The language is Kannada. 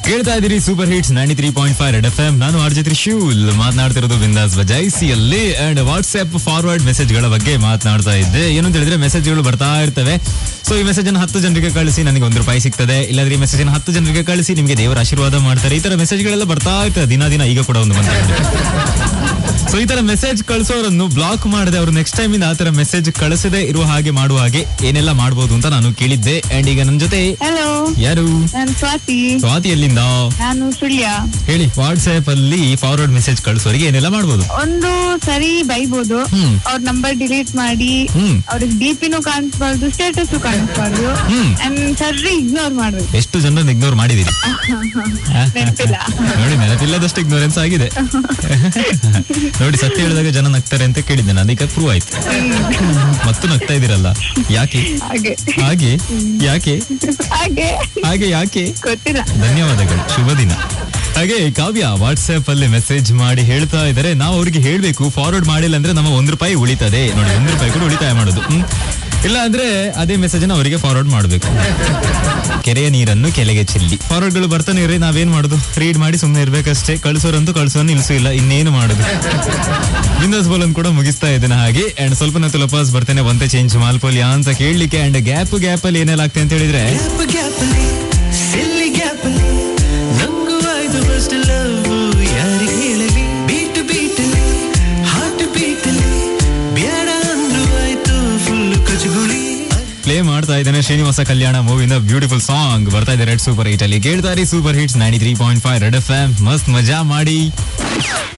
ಕೇಳ್ತಾ ಇದ್ದೀರಿ super hits ninety three point five red F M ನಾನು ಆರ್ಜಿ ತ್ರಿಶೂಲ್ ಮಾತನಾಡ್ತಿರೋದು ಬಿಂದಾಸ್ ಬಜಾಯಿಸಿಯಲ್ಲಿ ಅಂಡ್ ವಾಟ್ಸ್ಆಪ್ ಫಾರ್ವರ್ಡ್ ಮೆಸೇಜ್ಗಳ ಬಗ್ಗೆ ಮಾತನಾಡ್ತಾ ಇದ್ದೆ ಏನು ಅಂತ ಹೇಳಿದ್ರೆ ಮೆಸೇಜ್ಗಳು ಬರ್ತಾ ಇರ್ತವೆ ಸೊ ಈ ಮೆಸೇಜ್ ಅನ್ನು ಹತ್ತು ಜನರಿಗೆ ಕಳಿಸಿ ನನಗೆ ಒಂದು ರೂಪಾಯಿ ಸಿಗ್ತದೆ ಇಲ್ಲಾಂದ್ರೆ ಈ ಮೆಸೇಜ್ ಅನ್ನು ಹತ್ತು ಜನರಿಗೆ ಕಳಿಸಿ ನಿಮಗೆ ದೇವರ ಆಶೀರ್ವಾದ ಮಾಡ್ತಾರೆ ಈ ತರ ಮೆಸೇಜ್ಗಳೆಲ್ಲ ಬರ್ತಾ ಇರ್ತದೆ ದಿನ ದಿನ ಈಗ ಕೂಡ ಒಂದು ಬಂದಿದೆ ಸೊ ಈ ತರ ಮೆಸೇಜ್ ಕಳಿಸೋರನ್ನು ಬ್ಲಾಕ್ ಮಾಡದೆ ಅವರು ನೆಕ್ಸ್ಟ್ ಟೈಮ್ ಇಂದ ಆ ತರ ಮೆಸೇಜ್ ಕಳಿಸದೆ ಇರುವ ಹಾಗೆ ಮಾಡುವ ಹಾಗೆ ಏನೆಲ್ಲ ಮಾಡಬಹುದು ಅಂತ ನಾನು ಕೇಳಿದ್ದೆ ಅಂಡ್ ಈಗ ನನ್ನ ಜೊತೆ ಹಲೋ ಯಾರು ನಾನು ಸ್ವಾತಿ ಸ್ವಾತಿ ಎಲ್ಲಿಂದ ನಾನು ಸುಳ್ಯ ಹೇಳಿ ವಾಟ್ಸ್ಆಪ್ ಅಲ್ಲಿ ಫಾರ್ವರ್ಡ್ ಮೆಸೇಜ್ ಕಳಿಸೋರಿಗೆ ಏನೆಲ್ಲ ಮಾಡ್ಬೋದು ಒಂದು ಸರಿ ಬೈಬೋದು ಹ್ಮ್. ಅವ್ರ ನಂಬರ್ ಡಿಲೀಟ್ ಮಾಡಿ ಹ್ಮ್. ಅವ್ರಿಗೆ ಡಿ ಪಿನೂ ಕಾಣಿಸ್ಬಾರ್ದು ಸ್ಟೇಟಸ್ ಕಾಣಿಸ್ಬಾರ್ದು ಹ್ಮ್. ಅಂಡ್ ಸರ್ರಿ ಇಗ್ನೋರ್ ಮಾಡ್ಬೇಕು ಎಷ್ಟು ಜನರನ್ನ ಇಗ್ನೋರ್ ಮಾಡಿದೀರಿ ನೆನಪಿಲ್ಲ ನೋಡಿ ನೆನಪಿಲ್ಲದಷ್ಟು ಇಗ್ನೋರೆನ್ಸ್ ಆಗಿದೆ ನೋಡಿ ಸತ್ಯ ಹೇಳಿದಾಗ ಜನ ನಗ್ತಾರೆ ಅಂತ ಕೇಳಿದ್ದೆ ನಾನು ಈಗ ಪ್ರೂವ್ ಆಯ್ತು ಮತ್ತು ನಗ್ತಾ ಇದೀರಲ್ಲ ಯಾಕೆ ಹಾಗೆ ಹಾಗೆ ಯಾಕೆ ಹಾಗೆ ಹಾಗೆ ಯಾಕೆ ಗೊತ್ತಿಲ್ಲ ಧನ್ಯವಾದಗಳು ಶುಭ ದಿನ ಹಾಗೆ ಕಾವ್ಯ ವಾಟ್ಸ್ಆಪ್ ಅಲ್ಲಿ ಮೆಸೇಜ್ ಮಾಡಿ ಹೇಳ್ತಾ ಇದ್ದಾರೆ ನಾವು ಅವ್ರಿಗೆ ಹೇಳ್ಬೇಕು ಫಾರ್ವರ್ಡ್ ಮಾಡಿಲ್ಲ ಅಂದ್ರೆ ನಮ್ಮ ಒಂದ್ ರೂಪಾಯಿ ಉಳಿತದೆ ನೋಡಿ ಒಂದ್ ರೂಪಾಯಿ ಕೂಡ ಉಳಿತಾಯ ಮಾಡೋದು ಹ್ಮ್. ಇಲ್ಲ ಅಂದ್ರೆ ಅದೇ ಮೆಸೇಜ್ ಅನ್ನ ಅವರಿಗೆ ಫಾರ್ವರ್ಡ್ ಮಾಡಬೇಕು ಕೆರೆಯ ನೀರನ್ನು ಕೆಳಗೆ ಚೆಲ್ಲಿ ಫಾರ್ವರ್ಡ್ ಗಳು ಬರ್ತಾನೆ ಇರ್ರಿ ನಾವೇನ್ ಮಾಡುದು ರೀಡ್ ಮಾಡಿ ಸುಮ್ಮನೆ ಇರ್ಬೇಕಷ್ಟೇ ಕಳ್ಸೋರಂತೂ ಕಳ್ಸೋನ್ ನಿಲ್ಸು ಇಲ್ಲ ಇನ್ನೇನು ಮಾಡುದು ವಿಂಡೋಸ್ ಬೋಲನ್ ಕೂಡ ಮುಗಿಸ್ತಾ ಇದ್ದೇನೆ ಹಾಗೆ ಅಂಡ್ ಸ್ವಲ್ಪ ನತ್ತು ಲಪಾಸ್ ಬರ್ತೇನೆ ಒಂತೆ ಚೇಂಜ್ ಮಾಲ್ಪೋಲಿಯಾ ಅಂತ ಕೇಳಲಿಕ್ಕೆ ಅಂಡ್ ಗ್ಯಾಪ್ ಗ್ಯಾಪ್ ಅಲ್ಲಿ ಏನೆಲ್ಲ ಆಗ್ತದೆ ಅಂತ ಹೇಳಿದ್ರೆ ಗ್ಯಾಪ್ ಗ್ಯಾಪಲ್ಲಿ ಸಿಲ್ಲಿ ಗ್ಯಾಪಲ್ಲಿ ನಂಗೂ ಆಯ್ತು ಫಸ್ಟ್ ಲವ್ ಯಾರಿಗೆ ಹೇಳಲಿ ಬೀಟ್ ಬೀಟಲ್ಲಿ ಹಾರ್ಟ್ ಬೀಟಲ್ಲಿ ಬೇಡ ಅಂದ್ರು ಆಯ್ತು ಫುಲ್ ಕಚಗುಳಿ ಪ್ಲೇ ಮಾಡ್ತಾ ಇದ್ದೇನೆ ಶ್ರೀನಿವಾಸ ಕಲ್ಯಾಣ ಮೂವಿನ ಬ್ಯೂಟಿಫುಲ್ ಸಾಂಗ್ ಬರ್ತಾ ಇದೆ ರೆಡ್ ಸೂಪರ್ ಹಿಟ್ ಅಲ್ಲಿ ಕೇಳ್ತಾರೆ super hits ninety three point five red F M ಮಸ್ತ್ ಮಜಾ ಮಾಡಿ